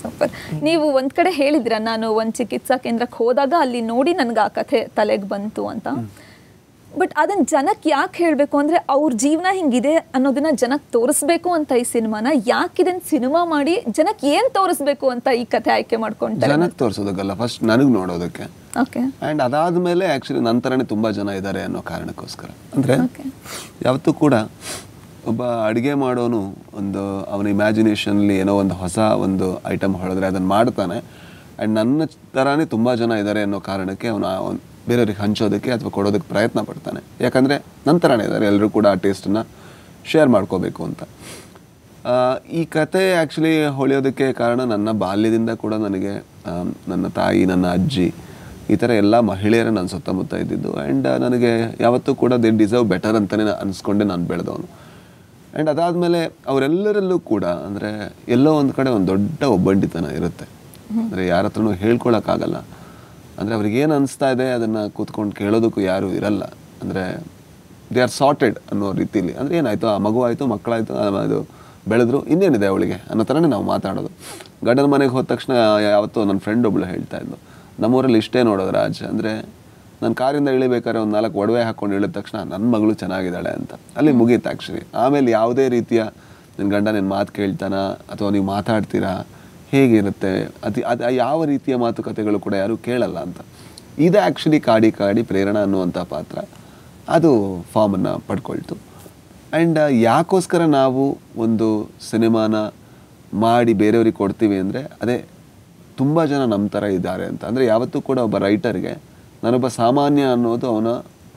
Super ನೀವು ಒಂದ್ ಕಡೆ ಹೇಳಿದ್ರ ನಾನು ಒಂದ್ ಚಿಕಿತ್ಸಾ ಕೇಂದ್ರಕ್ಕೆ ಹೋದಾಗ ಅಲ್ಲಿ ನೋಡಿ ನನ್ಗೆ ಆ ಕಥೆ ತಲೆಗೆ ಬಂತು ಅಂತ ಬಟ್ ಅದನ್ನ ಜನಕ್ಕೆ ಯಾಕೆ ಹೇಳಬೇಕು ಅಂದ್ರೆ ಅವ್ರ ಜೀವನ ಹಿಂಗಿದೆ ಅನ್ನೋದನ್ನ ಜನಕ್ಕೆ ತೋರಿಸ್ಬೇಕು ಅಂತ ಈ ಸಿನಿಮಾನ ಯಾಕೆ ಇದನ್ನ ಸಿನಿಮಾ ಮಾಡಿ ಜನಕ್ಕೆ ಏನ್ ತೋರಿಸ್ಬೇಕು ಅಂತ ಈ ಕಥೆ ಆಯ್ಕೆ ಮಾಡ್ಕೊಂತಾರೆ ಜನಕ್ಕೆ ತೋರಿಸೋದಕ್ಕಲ್ಲ ಫಸ್ಟ್ ನನಗೆ ನೋಡೋದಕ್ಕೆ ಓಕೆ ಆ್ಯಂಡ್ ಅದಾದಮೇಲೆ ಆ್ಯಕ್ಚುಲಿ ನಂತರನೇ ತುಂಬ ಜನ ಇದ್ದಾರೆ ಅನ್ನೋ ಕಾರಣಕ್ಕೋಸ್ಕರ ಅಂದರೆ Okay. ಯಾವತ್ತೂ ಕೂಡ ಒಬ್ಬ ಅಡುಗೆ ಮಾಡೋನು ಒಂದು ಅವನ ಇಮ್ಯಾಜಿನೇಷನ್ಲಿ ಏನೋ ಒಂದು ಹೊಸ ಒಂದು ಐಟಮ್ ಹೊಡೆದ್ರೆ ಅದನ್ನು ಮಾಡ್ತಾನೆ ಆ್ಯಂಡ್ ನನ್ನ ಥರನೇ ತುಂಬ ಜನ ಇದ್ದಾರೆ ಅನ್ನೋ ಕಾರಣಕ್ಕೆ ಅವನು ಅವನು ಬೇರೆಯವ್ರಿಗೆ ಹಂಚೋದಕ್ಕೆ ಅಥವಾ ಕೊಡೋದಕ್ಕೆ ಪ್ರಯತ್ನ ಪಡ್ತಾನೆ ಯಾಕಂದರೆ ನನ್ನ ಥರನೇ ಇದ್ದಾರೆ ಎಲ್ಲರೂ ಕೂಡ ಆ ಟೇಸ್ಟನ್ನು ಶೇರ್ ಮಾಡ್ಕೋಬೇಕು ಅಂತ ಆ, ಈ ಕತೆ ಆ್ಯಕ್ಚುಲಿ ಹೊಳೆಯೋದಕ್ಕೆ ಕಾರಣ ನನ್ನ ಬಾಲ್ಯದಿಂದ ಕೂಡ ನನಗೆ ಆ, ನನ್ನ ತಾಯಿ ನನ್ನ ಅಜ್ಜಿ ಈ ಥರ ಎಲ್ಲ ಮಹಿಳೆಯರ ನನ್ನ ಸುತ್ತಮುತ್ತ ಇದ್ದಿದ್ದು ಆ್ಯಂಡ್ ನನಗೆ ಯಾವತ್ತೂ ಕೂಡ ದೇ ಡಿಸರ್ವ್ ಬೆಟರ್ ಅಂತಲೇ ಅನಿಸ್ಕೊಂಡೆ ನಾನು ಬೆಳೆದವನು ಆ್ಯಂಡ್ ಅದಾದಮೇಲೆ ಅವರೆಲ್ಲರಲ್ಲೂ ಕೂಡ ಅಂದರೆ ಎಲ್ಲೋ ಒಂದು ಕಡೆ ಒಂದು ದೊಡ್ಡ ಒಬ್ಬಂಟಿತನ ಇರುತ್ತೆ ಅಂದರೆ ಯಾರ ಹತ್ರನೂ ಹೇಳ್ಕೊಳಕ್ಕಾಗಲ್ಲ ಅಂದರೆ ಅವ್ರಿಗೆ ಏನು ಅನಿಸ್ತಾ ಇದೆ ಅದನ್ನು ಕೂತ್ಕೊಂಡು ಕೇಳೋದಕ್ಕೂ ಯಾರೂ ಇರಲ್ಲ ಅಂದರೆ ದೇ ಆರ್ ಸಾರ್ಟೆಡ್ ಅನ್ನೋ ರೀತಿಲಿ ಅಂದರೆ ಏನಾಯಿತು ಆ ಮಗು ಆಯಿತು ಮಕ್ಕಳಾಯಿತು ಅದು ಬೆಳೆದ್ರು ಇನ್ನೇನಿದೆ ಅವಳಿಗೆ ಅನ್ನೋ ಥರನೇ ನಾವು ಮಾತಾಡೋದು ಗಂಡನ ಮನೆಗೆ ಹೋದ ತಕ್ಷಣ ಯಾವತ್ತೋ ನನ್ನ ಫ್ರೆಂಡ್ ಒಬ್ಳು ಹೇಳ್ತಾ ಇದ್ಲು ನಮ್ಮೂರಲ್ಲಿ ಇಷ್ಟೇ ನೋಡೋದು ರಾಜ್ ಅಂದರೆ ನಾನು ಕಾರಿಂದ ಇಳಿಬೇಕಾದ್ರೆ ಒಂದು ನಾಲ್ಕು ಒಡವೆ ಹಾಕ್ಕೊಂಡು ಇಳಿದ ತಕ್ಷಣ ನನ್ನ ಮಗಳು ಚೆನ್ನಾಗಿದ್ದಾಳೆ ಅಂತ ಅಲ್ಲಿ ಮುಗೀತು ಆ್ಯಕ್ಚುಲಿ ಆಮೇಲೆ ಯಾವುದೇ ರೀತಿಯ ನಿನ್ನ ಗಂಡ ನಿನ್ನ ಮಾತು ಕೇಳ್ತಾನ ಅಥವಾ ನೀವು ಮಾತಾಡ್ತೀರಾ ಹೇಗಿರುತ್ತೆ ಅದು ಅದು ಯಾವ ರೀತಿಯ ಮಾತುಕತೆಗಳು ಕೂಡ ಯಾರೂ ಕೇಳಲ್ಲ ಅಂತ ಇದು ಆ್ಯಕ್ಚುಲಿ ಕಾಡಿ ಕಾಡಿ ಪ್ರೇರಣಾ ಅನ್ನುವಂಥ ಪಾತ್ರ ಅದು ಫಾರ್ಮನ್ನು ಪಡ್ಕೊಳ್ತು ಆ್ಯಂಡ್ ಯಾಕೋಸ್ಕರ ನಾವು ಒಂದು ಸಿನಿಮಾನ ಮಾಡಿ ಬೇರೆಯವ್ರಿಗೆ ಕೊಡ್ತೀವಿ ಅಂದರೆ ಅದೇ ತುಂಬ ಜನ ನಮ್ಮ ಥರ ಇದ್ದಾರೆ ಅಂತ ಅಂದರೆ ಯಾವತ್ತೂ ಕೂಡ ಒಬ್ಬ ರೈಟರ್ಗೆ ನಾನೊಬ್ಬ ಸಾಮಾನ್ಯ ಅನ್ನೋದು ಅವನ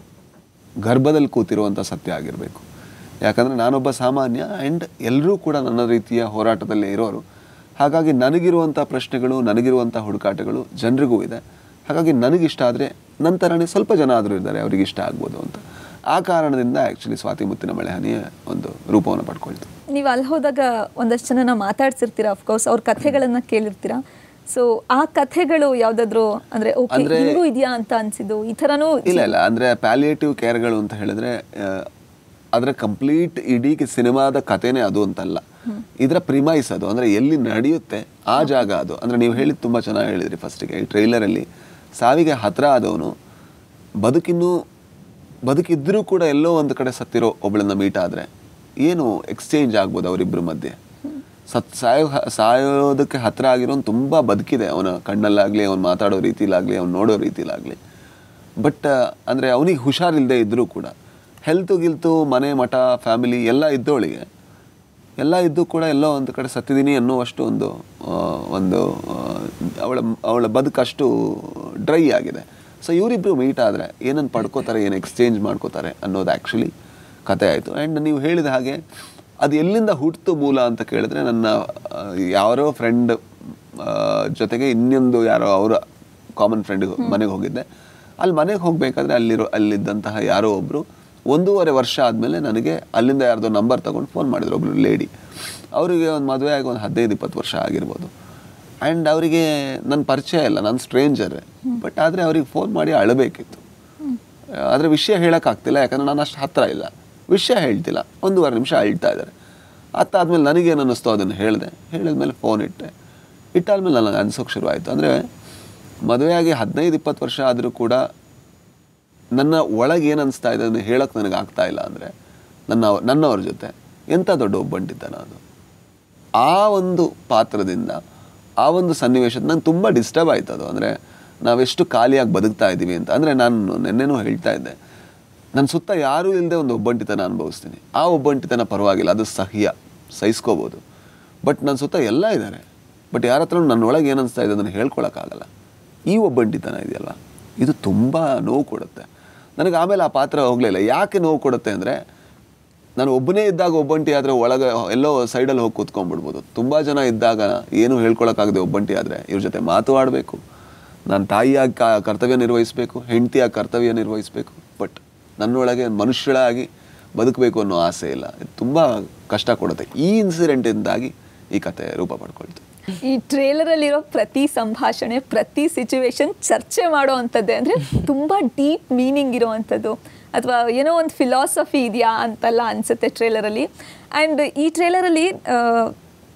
ಗರ್ಭದಲ್ಲಿ ಕೂತಿರುವಂಥ ಸತ್ಯ ಆಗಿರಬೇಕು ಯಾಕಂದರೆ ನಾನೊಬ್ಬ ಸಾಮಾನ್ಯ ಆ್ಯಂಡ್ ಎಲ್ಲರೂ ಕೂಡ ನನ್ನ ರೀತಿಯ ಹೋರಾಟದಲ್ಲೇ ಇರೋರು ಹಾಗಾಗಿ ನನಗಿರುವಂಥ ಪ್ರಶ್ನೆಗಳು ನನಗಿರುವಂಥ ಹುಡುಕಾಟಗಳು ಜನರಿಗೂ ಇದೆ ಹಾಗಾಗಿ ನನಗಿಷ್ಟ ಆದರೆ ನಂತರನೇ ಸ್ವಲ್ಪ ಜನ ಆದರೂ ಇದ್ದಾರೆ ಅವ್ರಿಗೆ ಇಷ್ಟ ಆಗ್ಬೋದು ಅಂತ ಆ ಕಾರಣದಿಂದ ಆ್ಯಕ್ಚುಲಿ ಸ್ವಾತಿ ಮುತ್ತಿನ ಮಳೆ ಹನಿಯ ಒಂದು ರೂಪವನ್ನು ಪಡ್ಕೊಳ್ತು ನೀವು ಅಲ್ಲಿ ಹೋದಾಗ ಒಂದಷ್ಟು ಜನನ ಮಾತಾಡ್ಸಿರ್ತೀರಾ ಅಫ್ಕೋರ್ಸ್ ಅವ್ರ ಕಥೆಗಳನ್ನ ಕೇಳಿರ್ತೀರಾ ಸೊ ಆ ಕಥೆಗಳು ಯಾವ್ದಾದ್ರು ಅಂದ್ರೆ ಓಕೆ ಅಂದ್ರೆ- ಹಿಂಗೂ ಇದೆಯಾ ಅಂತ ಅನ್ಸಿದ್ದು ಈ ಥರನೂ ಇಲ್ಲ ಇಲ್ಲ ಅಂದರೆ ಪ್ಯಾಲಿಯೇಟಿವ್ ಕೇರ್ಗಳು ಅಂತ ಹೇಳಿದ್ರೆ ಆ, ಅದರ ಕಂಪ್ಲೀಟ್ ಇಡೀ ಸಿನಿಮಾದ ಕಥೆನೇ ಅದು ಅಂತಲ್ಲ ಇದರ ಪ್ರಿಮೈಸ್ ಅದು ಅಂದರೆ ಎಲ್ಲಿ ನಡೆಯುತ್ತೆ ಆ ಜಾಗ ಅದು ಅಂದರೆ ನೀವು ಹೇಳಿದ್ದು ತುಂಬ ಚೆನ್ನಾಗಿ ಹೇಳಿದ್ರಿ ಫಸ್ಟಿಗೆ ಈ ಟ್ರೈಲರಲ್ಲಿ ಸಾವಿಗೆ ಹತ್ರ ಆದವನು ಬದುಕಿನ್ನೂ ಬದುಕಿದ್ರೂ ಕೂಡ ಎಲ್ಲೋ ಒಂದು ಕಡೆ ಸತ್ತಿರೋ ಒಬ್ಬಳನ್ನ ಮೀಟ್ ಆದರೆ ಏನು ಎಕ್ಸ್ಚೇಂಜ್ ಆಗ್ಬೋದು ಅವರಿಬ್ಬರ ಮಧ್ಯೆ ಸತ್ ಸಾಯೋ ಸಾಯೋದಕ್ಕೆ ಹತ್ರ ಆಗಿರೋನು ತುಂಬ ಬದುಕಿದೆ ಅವನ ಕಣ್ಣಲ್ಲಾಗಲಿ ಅವ್ನು ಮಾತಾಡೋ ರೀತಿಲಾಗಲಿ ಅವ್ನು ನೋಡೋ ರೀತಿಲಾಗಲಿ ಬಟ್ ಅಂದರೆ ಅವನಿಗೆ ಹುಷಾರಿಲ್ಲದೆ ಇದ್ದರೂ ಕೂಡ ಹೆಲ್ತು ಗಿಲ್ತು ಮನೆ ಮಠ ಫ್ಯಾಮಿಲಿ ಎಲ್ಲ ಇದ್ದವಳಿಗೆ ಎಲ್ಲ ಇದ್ದು ಕೂಡ ಎಲ್ಲೋ ಒಂದು ಕಡೆ ಸತ್ತಿದ್ದೀನಿ ಅನ್ನುವಷ್ಟು ಒಂದು ಆ, ಒಂದು ಆ, ಅವಳ ಅವಳ ಬದುಕಷ್ಟು ಡ್ರೈ ಆಗಿದೆ ಸೊ ಇವರಿಬ್ಬರು ಮೀಟ್ ಆದರೆ ಏನನ್ನು ಪಡ್ಕೋತಾರೆ ಏನು ಎಕ್ಸ್ಚೇಂಜ್ ಮಾಡ್ಕೋತಾರೆ ಅನ್ನೋದು ಆ್ಯಕ್ಚುಲಿ ಕತೆ ಆಯಿತು ಆ್ಯಂಡ್ ನೀವು ಹೇಳಿದ ಹಾಗೆ ಅದು ಎಲ್ಲಿಂದ ಹುಟ್ಟಿತು ಮೂಲ ಅಂತ ಕೇಳಿದ್ರೆ ನನ್ನ ಆ, ಯಾರೋ ಫ್ರೆಂಡ್ ಜೊತೆಗೆ ಇನ್ನೊಂದು ಯಾರೋ ಅವರ ಕಾಮನ್ ಫ್ರೆಂಡ್ ಮನೆಗೆ ಹೋಗಿದ್ದೆ ಅಲ್ಲಿ ಮನೆಗೆ ಹೋಗಬೇಕಾದ್ರೆ ಅಲ್ಲಿರೋ ಅಲ್ಲಿದ್ದಂತಹ ಯಾರೋ ಒಬ್ಬರು ಒಂದೂವರೆ ವರ್ಷ ಆದಮೇಲೆ ನನಗೆ ಅಲ್ಲಿಂದ ಯಾರ್ದೋ ನಂಬರ್ ತಗೊಂಡು ಫೋನ್ ಮಾಡಿದ್ರು ಒಬ್ರು ಲೇಡಿ ಅವರಿಗೆ ಒಂದು ಮದುವೆ ಆಗಿ ಒಂದು ಹದಿನೈದು ಇಪ್ಪತ್ತು ವರ್ಷ ಆಗಿರ್ಬೋದು ಆ್ಯಂಡ್ ಅವರಿಗೆ ನನ್ನ ಪರಿಚಯ ಇಲ್ಲ ನಾನು ಸ್ಟ್ರೇಂಜರ್ ಬಟ್ ಆದರೆ ಅವ್ರಿಗೆ ಫೋನ್ ಮಾಡಿ ಅಳಬೇಕಿತ್ತು ಆದರೆ ವಿಷಯ ಹೇಳೋಕ್ಕಾಗ್ತಿಲ್ಲ ಯಾಕಂದ್ರೆ ನಾನು ಅಷ್ಟು ಹತ್ತಿರ ಇಲ್ಲ ವಿಷಯ ಹೇಳ್ತಿಲ್ಲ ಒಂದೂವರೆ ನಿಮಿಷ ಅಳ್ತಾ ಇದ್ದಾರೆ ಅತ್ತಾದ್ಮೇಲೆ ನನಗೇನು ಅನ್ನಿಸ್ತೋ ಅದನ್ನು ಹೇಳಿದೆ ಹೇಳಿದ್ಮೇಲೆ ಫೋನ್ ಇಟ್ಟೆ ಇಟ್ಟಾದ್ಮೇಲೆ ನನಗೆ ಅನ್ಸೋಕೆ ಶುರು ಆಯಿತು ಅಂದರೆ ಮದುವೆಯಾಗಿ ಹದಿನೈದು ಇಪ್ಪತ್ತು ವರ್ಷ ಆದರೂ ಕೂಡ ನನ್ನ ಒಳಗೆ ಏನು ಅನಿಸ್ತಾ ಇದೆ ಅದನ್ನು ಹೇಳೋಕ್ಕೆ ನನಗೆ ಆಗ್ತಾ ಇಲ್ಲ ಅಂದರೆ ನನ್ನ ನನ್ನವ್ರ ಜೊತೆ ಎಂಥ ದೊಡ್ಡ ಒಬ್ಬಂಟಿದ್ದಾನ ಅದು ಆ ಒಂದು ಪಾತ್ರದಿಂದ ಆ ಒಂದು ಸನ್ನಿವೇಶದ ನಂಗೆ ತುಂಬ ಡಿಸ್ಟರ್ಬ್ ಆಯ್ತು ಅದು ಅಂದರೆ ನಾವೆಷ್ಟು ಖಾಲಿಯಾಗಿ ಬದುಕ್ತಾ ಇದ್ದೀವಿ ಅಂತ ಅಂದರೆ ನಾನು ನಿನ್ನೆನೂ ಹೇಳ್ತಾ ಇದ್ದೆ ನನ್ನ ಸುತ್ತ ಯಾರೂ ಇಲ್ಲದೆ ಒಂದು ಒಬ್ಬಂಟಿತನ ಅನುಭವಿಸ್ತೀನಿ ಆ ಒಬ್ಬಂಟಿತನ ಪರವಾಗಿಲ್ಲ ಅದು ಸಹ್ಯ ಸಹಿಸ್ಕೋಬೋದು ಬಟ್ ನನ್ನ ಸುತ್ತ ಎಲ್ಲ ಇದ್ದಾರೆ ಬಟ್ ಯಾರ ಹತ್ರ ನನ್ನ ಒಳಗೆ ಏನು ಅನಿಸ್ತಾ ಇದೆ ಅದನ್ನು ಹೇಳ್ಕೊಳಕ್ಕಾಗಲ್ಲ ಈ ಒಬ್ಬಂಟಿತನ ಇದೆಯಲ್ಲ ಇದು ತುಂಬ ನೋವು ಕೊಡುತ್ತೆ ನನಗೆ ಆಮೇಲೆ ಆ ಪಾತ್ರ ಹೋಗಲಿಲ್ಲ ಯಾಕೆ ನೋವು ಕೊಡುತ್ತೆ ಅಂದರೆ ನಾನು ಒಬ್ಬನೇ ಇದ್ದಾಗ ಒಬ್ಬಂಟಿ ಆದರೆ ಒಳಗೆ ಎಲ್ಲೋ ಸೈಡಲ್ಲಿ ಹೋಗಿ ಕೂತ್ಕೊಂಡ್ಬಿಡ್ಬೋದು ತುಂಬ ಜನ ಇದ್ದಾಗ ಏನು ಹೇಳ್ಕೊಳಕ್ಕಾಗದೆ ಒಬ್ಬಂಟಿ ಆದರೆ ಇವ್ರ ಜೊತೆ ಮಾತು ಆಡಬೇಕು ನಾನು ತಾಯಿಯಾಗಿ ಕಾ ಕರ್ತವ್ಯ ನಿರ್ವಹಿಸಬೇಕು ಹೆಂಡತಿಯಾಗಿ ಕರ್ತವ್ಯ ನಿರ್ವಹಿಸಬೇಕು ಬಟ್ ನನ್ನೊಳಗೆ ಮನುಷ್ಯಳಾಗಿ ಬದುಕಬೇಕು ಅನ್ನೋ ಆಸೆ ಇಲ್ಲ ಇದು ತುಂಬ ಕಷ್ಟ ಕೊಡುತ್ತೆ ಈ ಇನ್ಸಿಡೆಂಟಿಂದಾಗಿ ಈ ಕತೆ ರೂಪ ಪಡ್ಕೊಳ್ತು ಈ ಟ್ರೇಲರ್ ಅಲ್ಲಿರೋ ಪ್ರತಿ ಸಂಭಾಷಣೆ ಪ್ರತಿ ಸಿಚುವೇಶನ್ ಚರ್ಚೆ ಮಾಡೋ ಅಂಥದ್ದೇ ಅಂದ್ರೆ ತುಂಬಾ ಡೀಪ್ ಮೀನಿಂಗ್ ಇರೋವಂಥದ್ದು ಅಥವಾ ಏನೋ ಒಂದು ಫಿಲಾಸಫಿ ಇದೆಯಾ ಅಂತೆಲ್ಲ ಅನ್ಸುತ್ತೆ ಟ್ರೇಲರಲ್ಲಿ ಆ್ಯಂಡ್ ಈ ಟ್ರೇಲರಲ್ಲಿ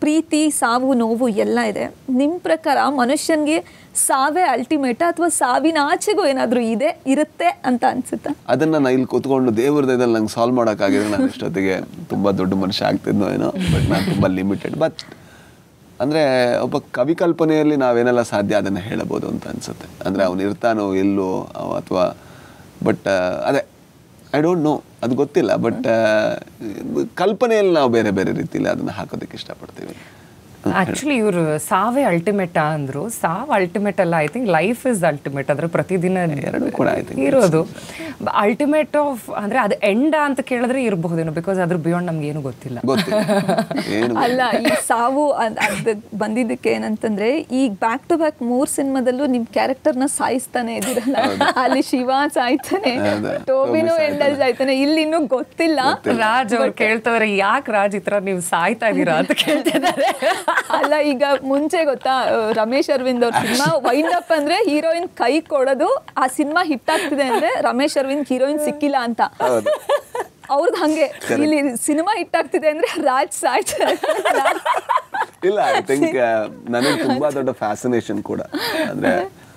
ಪ್ರೀತಿ ಸಾವು ನೋವು ಎಲ್ಲ ಇದೆ ನಿಮ್ಮ ಪ್ರಕಾರ ಮನುಷ್ಯನಿಗೆ ಸಾವೇ ಅಲ್ಟಿಮೇಟ ಅಥವಾ ಸಾವಿನ ಆಚೆಗೂ ಏನಾದರೂ ಇದೆ ಇರುತ್ತೆ ಅಂತ ಅನ್ಸುತ್ತಾ ಅದನ್ನ ನಾ ಇಲ್ಲಿ ಕೂತ್ಕೊಂಡು ದೇವ್ರ ದಯದಲ್ಲಿ ನಂಗೆ ಸಾಲ್ವ್ ಮಾಡೋಕ್ಕಾಗಿದ್ರೆ ನಾನು ಇಷ್ಟೊತ್ತಿಗೆ ತುಂಬ ದೊಡ್ಡ ಮನುಷ್ಯ ಆಗ್ತಿದ್ನೋ ಏನೋ ಬಟ್ ನಾನು ತುಂಬ ಲಿಮಿಟೆಡ್ ಬಟ್ ಅಂದರೆ ಒಬ್ಬ ಕವಿ ಕಲ್ಪನೆಯಲ್ಲಿ ನಾವೇನೆಲ್ಲ ಸಾಧ್ಯ ಅದನ್ನು ಹೇಳಬಹುದು ಅಂತ ಅನ್ಸುತ್ತೆ ಅಂದರೆ ಅವನು ಇರ್ತಾನೋ ಎಲ್ಲೋ ಅಥವಾ ಬಟ್ ಅದೇ ಐ ಡೋಂಟ್ ನೋ ಅದು ಗೊತ್ತಿಲ್ಲ ಬಟ್ ಕಲ್ಪನೆಯಲ್ಲಿ ನಾವು ಬೇರೆ ಬೇರೆ ರೀತಿಯಲ್ಲಿ ಅದನ್ನು ಹಾಕೋದಕ್ಕೆ ಇಷ್ಟಪಡ್ತೀವಿ ಆಕ್ಚುಲಿ ಇವರು ಸಾವೇ ಅಲ್ಟಿಮೇಟ ಅಂದ್ರು ಸಾವ್ ಅಲ್ಟಿಮೇಟ್ ಅಲ್ಲ I think life is ultimate ಅದ್ರ ಪ್ರತಿದಿನ ಎರಡು ಕೂಡ I think ಇರೋದು ಅಲ್ಟಿಮೇಟ್ ಆಫ್ ಅಂದ್ರೆ ಅದು ಎಂಡ ಅಂತ ಕೇಳಿದ್ರೆ ಇರಬಹುದೇನೋ ಬಿಕಾಸ್ ಅದ್ರ ಬಿಯಾಂಡ್ ನಮ್ಗೆ ಏನು ಗೊತ್ತಿಲ್ಲ ಗೊತ್ತಿಲ್ಲ ಏನು ಅಲ್ಲ ಈ ಸಾವು ಅದ್- ಅದ್ ಬಂದಿದ್ದಕ್ಕೆ ಏನಂತಂದ್ರೆ ಈಗ ಬ್ಯಾಕ್ ಟು ಬ್ಯಾಕ್ ಮೂರ್ ಸಿನಿಮಾದಲ್ಲೂ ನಿಮ್ ಕ್ಯಾರೆಕ್ಟರ್ನ ಸಾಯಿಸ್ತಾನೆ ಇದ್ದೀರಲ್ಲ ಅಲ್ಲಿ ಶಿವ ಸಾಯ್ತಾನೆ ಹೌದು. ಟೋಬಿನೋ ಟೋಬಿ ಎಂಡಲ್ ಸಾಯ್ತಾನೆ ಇಲ್ಲಿ ಇನ್ನೂ ಗೊತ್ತಿಲ್ಲ ರಾಜ್ ಅವ್ರು ಕೇಳ್ತವ್ರೆ ಯಾಕೆ ರಾಜ್ ಈ ತರ ನೀವು ಸಾಯ್ತಾ ಇದೀರಾ ಅಂತ ಕೇಳ್ತಿದ್ದಾರೆ ಅಲ್ಲ ಈಗ ಮುಂಚೆ ಗೊತ್ತಾ ಆ, ರಮೇಶ್ ಅರವಿಂದ್ ಅವ್ರ ಸಿನಿಮಾ ವೈಂಡ್ ಅಪ್ ಅಂದ್ರೆ ಹೀರೋಯಿನ್ ಕೈ ಕೊಡೋದು ಆ ಸಿನಿಮಾ ಹಿಟ್ ಆಗ್ತಿದೆ ಅಂದ್ರೆ ರಮೇಶ್ ಅರವಿಂದ್ ಹೀರೋಯಿನ್ ಸಿಕ್ಕಿಲ್ಲ ಅಂತ ಅವ್ರದ್ದು ಹಂಗೆ ಇಲ್ಲಿ ಸಿನಿಮಾ ಹಿಟ್ ಆಗ್ತಿದೆ ಅಂದ್ರೆ ರಾಜ್ ಸಾಯ್ತಾರೆ ಇಲ್ಲ ಐ ಥಿಂಕ್ ನನಗೆ ತುಂಬಾ ದೊಡ್ಡ ಫ್ಯಾಸಿನೇಷನ್ ಕೂಡ ಅಂದ್ರೆ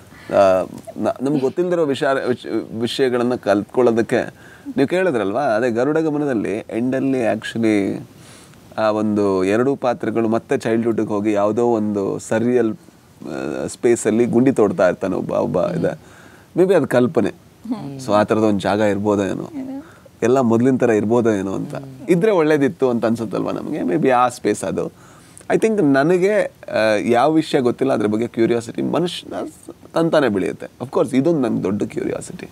ನಮ್ಗೆ ಗೊತ್ತಿಲ್ಲದಿರೋ ವಿಚಾರ ವಿಚ್- ವಿಷಯಗಳನ್ನ ಕಲ್ತ್ಕೊಳ್ಳೋದಕ್ಕೆ ನೀವು ಕೇಳಿದ್ರಲ್ವಾ ಅದೇ ಗರುಡ ಗಮನದಲ್ಲಿ ಎಂಡಲ್ಲಿ ಆ್ಯಕ್ಚುಲಿ ಆ ಒಂದು ಎರಡು ಪಾತ್ರಗಳು ಮತ್ತೆ ಚೈಲ್ಡ್ಹುಡ್ಗೆ ಹೋಗಿ ಯಾವುದೋ ಒಂದು ಸರಿಯಲ್ ಸ್ಪೇಸಲ್ಲಿ ಗುಂಡಿ ತೋಡ್ತಾ ಇರ್ತಾನೆ ಒಬ್ಬ ಒಬ್ಬ ಇದೆ ಮೇ ಬಿ ಅದು ಕಲ್ಪನೆ ಸೊ ಆ ಥರದ ಒಂದು ಜಾಗ ಇರ್ಬೋದೋ ಏನೋ ಎಲ್ಲ ಮೊದಲಿನ ಥರ ಇರ್ಬೋದೋ ಏನೋ ಅಂತ ಇದ್ರೆ ಒಳ್ಳೇದಿತ್ತು ಅಂತ ಅನ್ಸುತ್ತಲ್ವಾ ನಮಗೆ ಮೇ ಬಿ ಆ ಸ್ಪೇಸ್ ಅದು ಐ ಥಿಂಕ್ ನನಗೆ ಆ, ಯಾವ ವಿಷಯ ಗೊತ್ತಿಲ್ಲ ಅದ್ರ ಬಗ್ಗೆ ಕ್ಯೂರಿಯಾಸಿಟಿ ಮನುಷ್ಯನ ತಂತಾನೆ ಬೆಳೆಯುತ್ತೆ ಅಫ್ಕೋರ್ಸ್ ಇದೊಂದು ನನ್ನ ದೊಡ್ಡ ಕ್ಯೂರಿಯಾಸಿಟಿ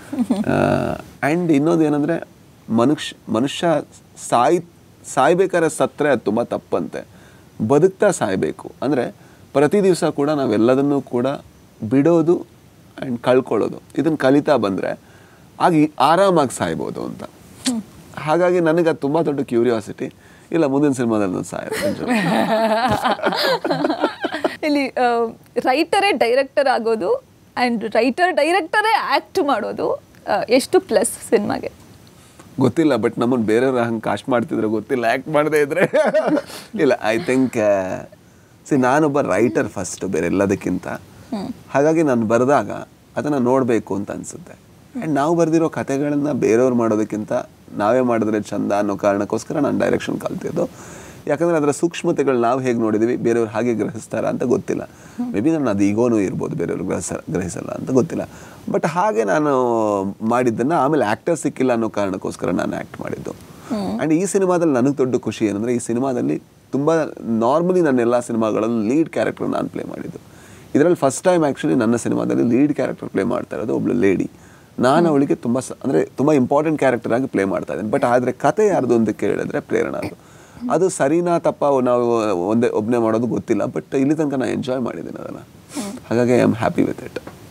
ಆ್ಯಂಡ್ ಇನ್ನೊಂದು ಏನಂದರೆ ಮನುಷ್ಯ ಮನುಷ್ಯ ಸಾಯ್ ಸಾಯ್ಬೇಕಾದ್ರೆ ಸತ್ತರೆ ಅದು ತುಂಬ ತಪ್ಪಂತೆ ಬದುಕ್ತಾ ಸಾಯಬೇಕು ಅಂದರೆ ಪ್ರತಿ ದಿವಸ ಕೂಡ ನಾವೆಲ್ಲದನ್ನೂ ಕೂಡ ಬಿಡೋದು ಆ್ಯಂಡ್ ಕಳ್ಕೊಳ್ಳೋದು ಇದನ್ನು ಕಲಿತಾ ಬಂದರೆ ಆಗ ಈ- ಆರಾಮಾಗಿ ಸಾಯ್ಬೋದು ಅಂತ ಹಾಗಾಗಿ ನನಗೆ ಅದು ತುಂಬ ದೊಡ್ಡ ಕ್ಯೂರಿಯಾಸಿಟಿ ಇಲ್ಲ ಮುಂದಿನ ಸಿನಿಮಾದಲ್ಲಿ ನಾನು ಸಾಯೋದು ಇಲ್ಲಿ ರೈಟರೇ ಡೈರೆಕ್ಟರ್ ಆಗೋದು ಆ್ಯಂಡ್ ರೈಟರ್ ಡೈರೆಕ್ಟರೇ ಆ್ಯಕ್ಟ್ ಮಾಡೋದು ಆ, ಎಷ್ಟು ಪ್ಲಸ್ ಸಿನಿಮಾಗೆ ಗೊತ್ತಿಲ್ಲ ಬಟ್ ನಮ್ಮನ್ನು ಬೇರೆಯವ್ರು ಹಂಗೆ ಕಾಸ್ಟ್ ಮಾಡ್ತಿದ್ರೆ ಗೊತ್ತಿಲ್ಲ ಆ್ಯಕ್ಟ್ ಮಾಡದೇ ಇದ್ರೆ ಇಲ್ಲ ಐ ಥಿಂಕ್ ಸಿ ನಾನೊಬ್ಬ ರೈಟರ್ ಫಸ್ಟ್ ಬೇರೆ ಎಲ್ಲದಕ್ಕಿಂತ ಹಾಗಾಗಿ ನಾನು ಬರೆದಾಗ ಅದನ್ನು ನೋಡಬೇಕು ಅಂತ ಅನಿಸುತ್ತೆ ಆ್ಯಂಡ್ ನಾವು ಬರೆದಿರೋ ಕತೆಗಳನ್ನು ಬೇರೆಯವ್ರು ಮಾಡೋದಕ್ಕಿಂತ ನಾವೇ ಮಾಡಿದ್ರೆ ಚಂದ ಅನ್ನೋ ಕಾರಣಕ್ಕೋಸ್ಕರ ನಾನು ಡೈರೆಕ್ಷನ್ ಕಲ್ತಿದ್ದು ಯಾಕಂದರೆ ಅದರ ಸೂಕ್ಷ್ಮತೆಗಳು ನಾವು ಹೇಗೆ ನೋಡಿದ್ದೀವಿ ಬೇರೆಯವ್ರು ಹಾಗೆ ಗ್ರಹಿಸ್ತಾರ ಅಂತ ಗೊತ್ತಿಲ್ಲ ಮೇ ಬಿ ನಾನು ಅದು ಈಗೋನೂ ಇರ್ಬೋದು ಬೇರೆಯವ್ರು ಗ್ರಹಿಸ ಗ್ರಹಿಸಲ್ಲ ಅಂತ ಗೊತ್ತಿಲ್ಲ ಬಟ್ ಹಾಗೆ ನಾನು ಮಾಡಿದ್ದನ್ನು ಆಮೇಲೆ ಆ್ಯಕ್ಟರ್ ಸಿಕ್ಕಿಲ್ಲ ಅನ್ನೋ ಕಾರಣಕ್ಕೋಸ್ಕರ ನಾನು ಆ್ಯಕ್ಟ್ ಮಾಡಿದ್ದು ಆ್ಯಂಡ್ ಈ ಸಿನಿಮಾದಲ್ಲಿ ನನಗೆ ದೊಡ್ಡ ಖುಷಿ ಏನಂದರೆ ಈ ಸಿನಿಮಾದಲ್ಲಿ ತುಂಬ ನಾರ್ಮಲಿ ನನ್ನ ಎಲ್ಲ ಸಿನಿಮಾಗಳಲ್ಲಿ ಲೀಡ್ ಕ್ಯಾರೆಕ್ಟರ್ ನಾನು ಪ್ಲೇ ಮಾಡಿದ್ದು ಇದರಲ್ಲಿ ಫಸ್ಟ್ ಟೈಮ್ ಆ್ಯಕ್ಚುಲಿ ನನ್ನ ಸಿನಿಮಾದಲ್ಲಿ ಲೀಡ್ ಕ್ಯಾರೆಕ್ಟರ್ ಪ್ಲೇ ಮಾಡ್ತಾ ಇರೋದು ಒಬ್ಳು ಲೇಡಿ ನಾನು ಅವಳಿಗೆ ತುಂಬ ಸ ಅಂದರೆ ತುಂಬ ಇಂಪಾರ್ಟೆಂಟ್ ಕ್ಯಾರೆಕ್ಟರ್ ಆಗಿ ಪ್ಲೇ ಮಾಡ್ತಾ ಇದ್ದೀನಿ ಬಟ್ ಆದರೆ ಕತೆ ಯಾರ್ದು ಅಂತ ಕೇಳಿದ್ರೆ ಪ್ರೇರಣಾ ಅದು ಅದು ಸರಿನಾ ತಪ್ಪ ನಾವು ಒಂದೇ ಒಬ್ಬನೇ ಮಾಡೋದು ಗೊತ್ತಿಲ್ಲ ಬಟ್ ಇಲ್ಲಿ ತನಕ ನಾನು ಎಂಜಾಯ್ ಮಾಡಿದ್ದೀನಿ ಅದನ್ನು ಹಾಗಾಗಿ I am happy with it